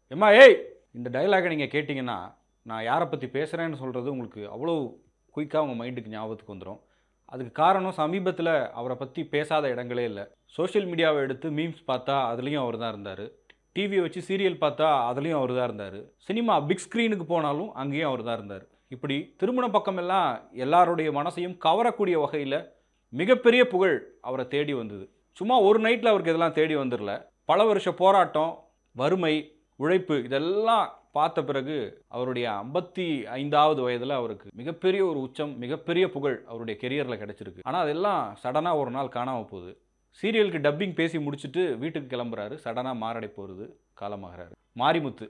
எம்மா ஏய் இந்த டைலாகை நீங்கள் கேட்டிங்கன்னா நான் யாரை பற்றி பேசுகிறேன்னு சொல்கிறது உங்களுக்கு அவ்வளோ குயிக்காக உங்கள் மைண்டுக்கு ஞாபகத்துக்கு வந்துடும் அதுக்கு காரணம் சமீபத்தில் அவரை பற்றி பேசாத இடங்களே இல்லை சோஷியல் மீடியாவை எடுத்து மீம்ஸ் பார்த்தா அதுலேயும் அவர் தான் இருந்தார் டிவியை வச்சு சீரியல் பார்த்தா அதுலேயும் அவர் தான் இருந்தார் சினிமா பிக் ஸ்க்ரீனுக்கு போனாலும் அங்கேயும் அவர் தான் இருந்தார் இப்படி திருமண பக்கமெல்லாம் எல்லாருடைய மனசையும் கவரக்கூடிய வகையில் மிகப்பெரிய புகழ் அவரை தேடி வந்தது சும்மா ஒரு நைட்டில் அவருக்கு இதெல்லாம் தேடி வந்துடல பல வருஷ போராட்டம் வறுமை உழைப்பு இதெல்லாம் பார்த்த பிறகு அவருடைய ஐம்பத்தி ஐந்தாவது வயதில் அவருக்கு மிகப்பெரிய ஒரு உச்சம் மிகப்பெரிய புகழ் அவருடைய கெரியரில் கிடச்சிருக்கு ஆனால் அதெல்லாம் சடனாக ஒரு நாள் காணாமல் போகுது சீரியலுக்கு டப்பிங் பேசி முடிச்சுட்டு வீட்டுக்கு கிளம்புறாரு சடனாக மாரடை போகிறது காலமாகிறாரு மாரிமுத்து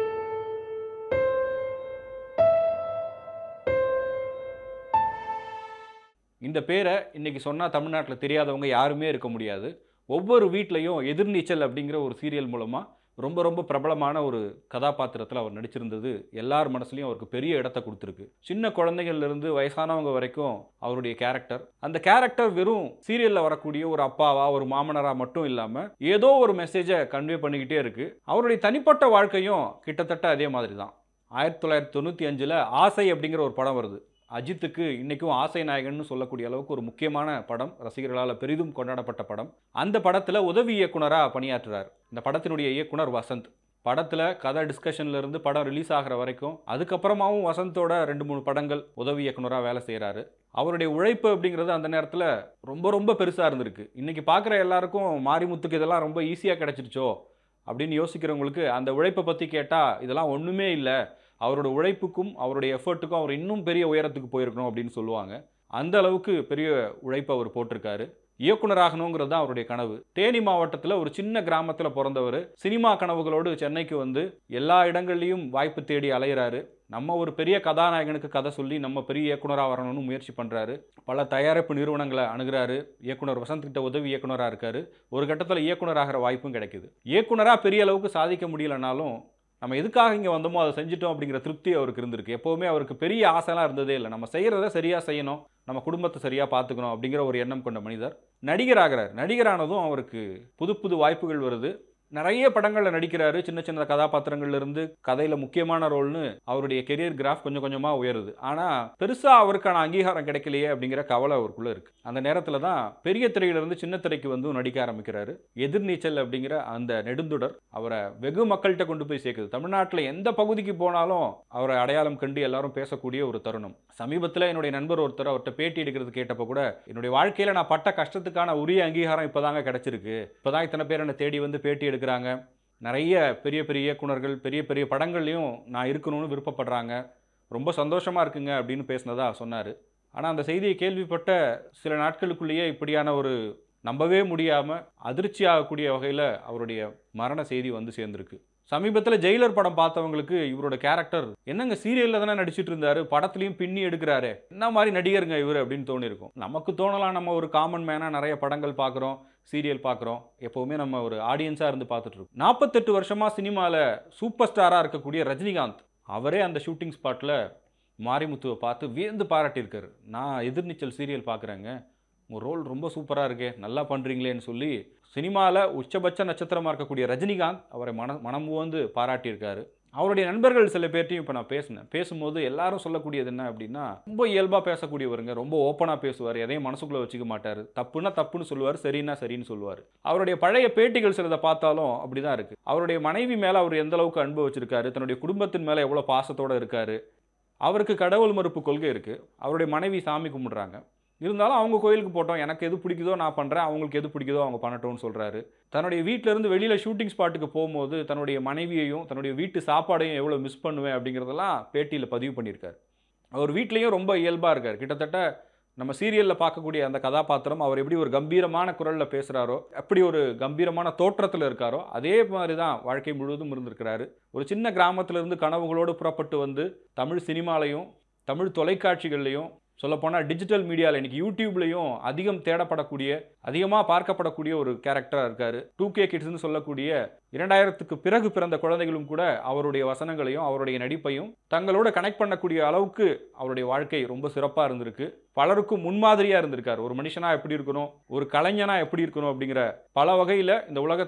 இந்த பேரை இன்னைக்கு சொன்னால் தமிழ்நாட்டில் தெரியாதவங்க யாருமே இருக்க முடியாது ஒவ்வொரு வீட்லேயும் எதிர்நீச்சல் அப்படிங்கிற ஒரு சீரியல் மூலமாக ரொம்ப ரொம்ப பிரபலமான ஒரு கதாபாத்திரத்தில் அவர் நடிச்சிருந்தது எல்லார் மனசுலையும் அவருக்கு பெரிய இடத்த கொடுத்துருக்கு சின்ன குழந்தைகள்ல இருந்து வயசானவங்க வரைக்கும் அவருடைய கேரக்டர் அந்த கேரக்டர் வெறும் சீரியலில் வரக்கூடிய ஒரு அப்பாவா ஒரு மாமனரா மட்டும் இல்லாமல் ஏதோ ஒரு மெசேஜை கன்வே பண்ணிக்கிட்டே இருக்கு அவருடைய தனிப்பட்ட வாழ்க்கையும் கிட்டத்தட்ட அதே மாதிரி தான் ஆயிரத்தி தொள்ளாயிரத்தி தொண்ணூற்றி அஞ்சில் ஆசை அப்படிங்கிற ஒரு படம் வருது அஜித்துக்கு இன்றைக்கும் ஆசை நாயகன்னு சொல்லக்கூடிய அளவுக்கு ஒரு முக்கியமான படம் ரசிகர்களால் பெரிதும் கொண்டாடப்பட்ட படம் அந்த படத்தில் உதவி இயக்குனராக பணியாற்றுறார் இந்த படத்தினுடைய இயக்குனர் வசந்த் படத்தில் கதை டிஸ்கஷன்ல இருந்து படம் ரிலீஸ் ஆகிற வரைக்கும் அதுக்கப்புறமாவும் வசந்தோட ரெண்டு மூணு படங்கள் உதவி இயக்குனராக வேலை செய்கிறாரு அவருடைய உழைப்பு அப்படிங்கிறது அந்த நேரத்தில் ரொம்ப ரொம்ப பெருசாக இருந்திருக்கு இன்றைக்கி பார்க்குற எல்லாருக்கும் மாரிமுத்துக்கு இதெல்லாம் ரொம்ப ஈஸியாக கிடச்சிருச்சோ அப்படின்னு யோசிக்கிறவங்களுக்கு அந்த உழைப்பை பற்றி கேட்டால் இதெல்லாம் ஒன்றுமே இல்லை அவரோட உழைப்புக்கும் அவருடைய எஃபர்ட்டுக்கும் அவர் இன்னும் பெரிய உயரத்துக்கு போயிருக்கணும் அப்படின்னு சொல்லுவாங்க அந்த அளவுக்கு பெரிய உழைப்பு அவர் போட்டிருக்காரு இயக்குனராகணுங்கிறது தான் அவருடைய கனவு தேனி மாவட்டத்தில் ஒரு சின்ன கிராமத்தில் பிறந்தவர் சினிமா கனவுகளோடு சென்னைக்கு வந்து எல்லா இடங்கள்லையும் வாய்ப்பு தேடி அலையிறாரு நம்ம ஒரு பெரிய கதாநாயகனுக்கு கதை சொல்லி நம்ம பெரிய இயக்குனராக வரணும்னு முயற்சி பண்ணுறாரு பல தயாரிப்பு நிறுவனங்களை அணுகிறாரு இயக்குனர் வசந்த் கிட்ட உதவி இயக்குனராக இருக்காரு ஒரு கட்டத்தில் இயக்குனராகிற வாய்ப்பும் கிடைக்குது இயக்குனராக பெரிய அளவுக்கு சாதிக்க முடியலனாலும் நம்ம எதுக்காக இங்கே வந்தோமோ அதை செஞ்சுட்டோம் அப்படிங்கிற திருப்தி அவருக்கு இருந்திருக்கு எப்போவுமே அவருக்கு பெரிய ஆசைலாம் இருந்ததே இல்லை நம்ம செய்கிறத சரியாக செய்யணும் நம்ம குடும்பத்தை சரியாக பார்த்துக்கணும் அப்படிங்கிற ஒரு எண்ணம் கொண்ட மனிதர் நடிகராகிறார் நடிகரானதும் அவருக்கு புது புது வாய்ப்புகள் வருது நிறைய படங்களில் நடிக்கிறாரு சின்ன சின்ன கதாபாத்திரங்கள்ல இருந்து கதையில் முக்கியமான ரோல்னு அவருடைய கெரியர் கிராஃப் கொஞ்சம் கொஞ்சமாக உயருது ஆனால் பெருசாக அவருக்கான அங்கீகாரம் கிடைக்கலையே அப்படிங்கிற கவலை அவருக்குள்ளே இருக்குது அந்த நேரத்தில் தான் பெரிய திரையிலிருந்து சின்ன திரைக்கு வந்து நடிக்க ஆரம்பிக்கிறாரு எதிர்நீச்சல் அப்படிங்கிற அந்த நெடுந்துடர் அவரை வெகு மக்கள்கிட்ட கொண்டு போய் சேர்க்குது தமிழ்நாட்டில் எந்த பகுதிக்கு போனாலும் அவரை அடையாளம் கண்டு எல்லாரும் பேசக்கூடிய ஒரு தருணம் சமீபத்தில் என்னுடைய நண்பர் ஒருத்தர் அவர்கிட்ட பேட்டி எடுக்கிறது கேட்டப்போ கூட என்னுடைய வாழ்க்கையில் நான் பட்ட கஷ்டத்துக்கான உரிய அங்கீகாரம் இப்போதாங்க கிடைச்சிருக்கு இப்போதான் இத்தனை பேர் என்னை தேடி வந்து பேட்டி எடுக்கிறாங்க நிறைய பெரிய பெரிய இயக்குனர்கள் பெரிய பெரிய படங்கள்லையும் நான் இருக்கணும்னு விருப்பப்படுறாங்க ரொம்ப சந்தோஷமாக இருக்குங்க அப்படின்னு பேசினதா சொன்னார் ஆனால் அந்த செய்தியை கேள்விப்பட்ட சில நாட்களுக்குள்ளேயே இப்படியான ஒரு நம்பவே முடியாமல் அதிர்ச்சி ஆகக்கூடிய வகையில் அவருடைய மரண செய்தி வந்து சேர்ந்துருக்கு சமீபத்தில் ஜெயிலர் படம் பார்த்தவங்களுக்கு இவரோட கேரக்டர் என்னங்க சீரியலில் தானே நடிச்சிட்டு இருந்தாரு படத்துலையும் பின்னி எடுக்கிறாரு என்ன மாதிரி நடிகருங்க இவர் அப்படின்னு தோணியிருக்கும் நமக்கு தோணலாம் நம்ம ஒரு காமன் மேனாக நிறைய படங்கள் பார்க்குறோம் சீரியல் பார்க்குறோம் எப்போவுமே நம்ம ஒரு ஆடியன்ஸாக இருந்து பார்த்துட்டு இருக்கோம் நாற்பத்தெட்டு வருஷமாக சினிமாவில் சூப்பர் ஸ்டாராக இருக்கக்கூடிய ரஜினிகாந்த் அவரே அந்த ஷூட்டிங் ஸ்பாட்டில் மாரிமுத்துவை பார்த்து வியந்து பாராட்டியிருக்காரு நான் எதிர்நீச்சல் சீரியல் பார்க்குறேங்க உங்கள் ரோல் ரொம்ப சூப்பராக இருக்கே நல்லா பண்ணுறீங்களேன்னு சொல்லி சினிமாவில் உச்சபட்ச நட்சத்திரமாக இருக்கக்கூடிய ரஜினிகாந்த் அவரை மன மனம் வந்து பாராட்டியிருக்காரு அவருடைய நண்பர்கள் சில பேர்ட்டையும் இப்போ நான் பேசினேன் பேசும்போது எல்லாரும் சொல்லக்கூடியது என்ன அப்படின்னா ரொம்ப இயல்பாக பேசக்கூடியவருங்க ரொம்ப ஓப்பனாக பேசுவார் எதையும் மனசுக்குள்ளே வச்சுக்க மாட்டார் தப்புன்னா தப்புன்னு சொல்லுவார் சரின்னா சரின்னு சொல்லுவார் அவருடைய பழைய பேட்டிகள் சிலதை பார்த்தாலும் அப்படி தான் இருக்குது அவருடைய மனைவி மேலே அவர் எந்த அளவுக்கு அன்பு வச்சிருக்காரு தன்னுடைய குடும்பத்தின் மேலே எவ்வளோ பாசத்தோடு இருக்காரு அவருக்கு கடவுள் மறுப்பு கொள்கை இருக்குது அவருடைய மனைவி சாமி கும்பிடுறாங்க இருந்தாலும் அவங்க கோயிலுக்கு போட்டோம் எனக்கு எது பிடிக்குதோ நான் பண்ணுறேன் அவங்களுக்கு எது பிடிக்குதோ அவங்க பண்ணட்டும்னு சொல்கிறாரு தன்னுடைய வீட்டிலேருந்து வெளியில் ஷூட்டிங் ஸ்பாட்டுக்கு போகும்போது தன்னுடைய மனைவியையும் தன்னுடைய வீட்டு சாப்பாடையும் எவ்வளோ மிஸ் பண்ணுவேன் அப்படிங்கிறதெல்லாம் பேட்டியில் பதிவு பண்ணியிருக்காரு அவர் வீட்லேயும் ரொம்ப இயல்பாக இருக்கார் கிட்டத்தட்ட நம்ம சீரியலில் பார்க்கக்கூடிய அந்த கதாபாத்திரம் அவர் எப்படி ஒரு கம்பீரமான குரலில் பேசுகிறாரோ எப்படி ஒரு கம்பீரமான தோற்றத்தில் இருக்காரோ அதே மாதிரி தான் வாழ்க்கை முழுவதும் இருந்திருக்கிறாரு ஒரு சின்ன கிராமத்திலிருந்து கனவுகளோடு புறப்பட்டு வந்து தமிழ் சினிமாலையும் தமிழ் தொலைக்காட்சிகள்லையும் சொல்லப்போனால் டிஜிட்டல் மீடியாவில் இன்னைக்கு யூடியூப்லேயும் அதிகம் தேடப்படக்கூடிய அதிகமாக பார்க்கப்படக்கூடிய ஒரு கேரக்டராக இருக்கார் டூ கே கிட்ஸ்னு சொல்லக்கூடிய இரண்டாயிரத்துக்கு பிறகு பிறந்த குழந்தைகளும் கூட அவருடைய வசனங்களையும் அவருடைய நடிப்பையும் தங்களோட கனெக்ட் பண்ணக்கூடிய அளவுக்கு அவருடைய வாழ்க்கை ரொம்ப சிறப்பாக இருந்திருக்கு பலருக்கும் முன்மாதிரியாக இருந்திருக்கார் ஒரு மனுஷனாக எப்படி இருக்கணும் ஒரு கலைஞனாக எப்படி இருக்கணும் அப்படிங்கிற பல வகையில் இந்த உலகத்தில்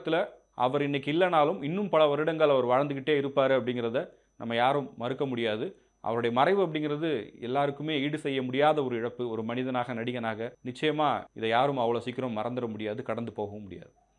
அவர் இன்னைக்கு இல்லைனாலும் இன்னும் பல வருடங்கள் அவர் வாழ்ந்துக்கிட்டே இருப்பார் அப்படிங்கிறத நம்ம யாரும் மறுக்க முடியாது அவருடைய மறைவு அப்படிங்கிறது எல்லாருக்குமே ஈடு செய்ய முடியாத ஒரு இழப்பு ஒரு மனிதனாக நடிகனாக நிச்சயமாக இதை யாரும் அவ்வளோ சீக்கிரம் மறந்துட முடியாது கடந்து போகவும் முடியாது